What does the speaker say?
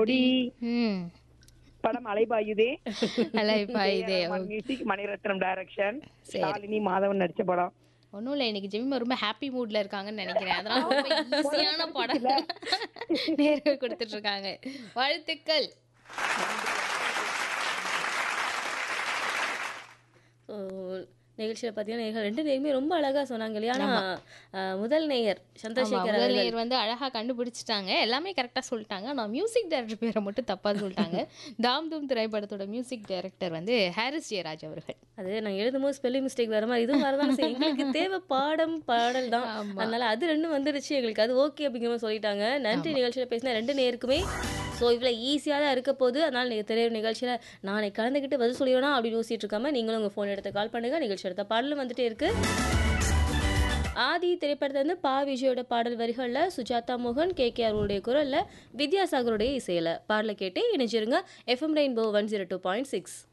கொடி ம் படம் அலைபாயுதே அலைபாயுதே மியூசிக் மணிரத்னம் டைரக்ஷன் சரி. ஷாலினி மாதவன் நடிச்ச படம் ஒன்றும் இல்லை இன்னைக்கு ஜெமிமா ரொம்ப ஹாப்பி மூட்ல இருக்காங்கன்னு நினைக்கிறேன் அதனால ரொம்ப ஈஸியான படம் நேர்கள் கொடுத்துட்டு இருக்காங்க வாழ்த்துக்கள் ஸோ நிகழ்ச்சியில் பார்த்தீங்கன்னா நேயர்கள் ரெண்டு நேருமே ரொம்ப அழகாக சொன்னாங்க இல்லையா ஆனால் முதல் நேயர் ஆமா, சந்திரசேகர் முதல் அவர்கள் நேயர் வந்து அழகா கண்டுபிடிச்சிட்டாங்க எல்லாமே கரெக்டா சொல்லிட்டாங்க நான் மியூசிக் டைரக்டர் பேரை மட்டும் தப்பா சொல்லிட்டாங்க தாம் தூம் திரைப்படத்தோட மியூசிக் டைரக்டர் வந்து ஹாரிஸ் ஜெயராஜ் அவர்கள் அது நான் எழுதும்போது ஸ்பெல்லிங் மிஸ்டேக் வர மாதிரி இதுவும் வரதான் செய்யும் எங்களுக்கு தேவை பாடம் பாடல் தான் ஆமா. அதனால அது ரெண்டும் வந்துருச்சு எங்களுக்கு அது ஓகே அப்படிங்கிற மாதிரி சொல்லிட்டாங்க நன்றி நிகழ்ச்சியில் பேசின ரெண்டு நேருக்குமே ஸோ இவ்வளோ ஈஸியாக தான் இருக்க போகுது அதனால் நீங்கள் தெரிய நிகழ்ச்சியில் நானே கலந்துக்கிட்டு பதில் சொல்லிடுவேனா அப்படின்னு யோசிச்சுட்டு இருக்காம நீங்களும் உங்கள் ஃபோன் எடுத்து கால் பண்ணுங்க நிகழ்ச்சி எடுத்த பாடலும் வந்துட்டே இருக்கு ஆதி திரைப்படத்துல இருந்து பா விஜயோட பாடல் வரிகளில் சுஜாதா மோகன் கே கே அவருடைய குரலில் வித்யாசாகருடைய இசையில் பாடலை கேட்டு இணைஞ்சிருங்க F M rainbow one zero two point six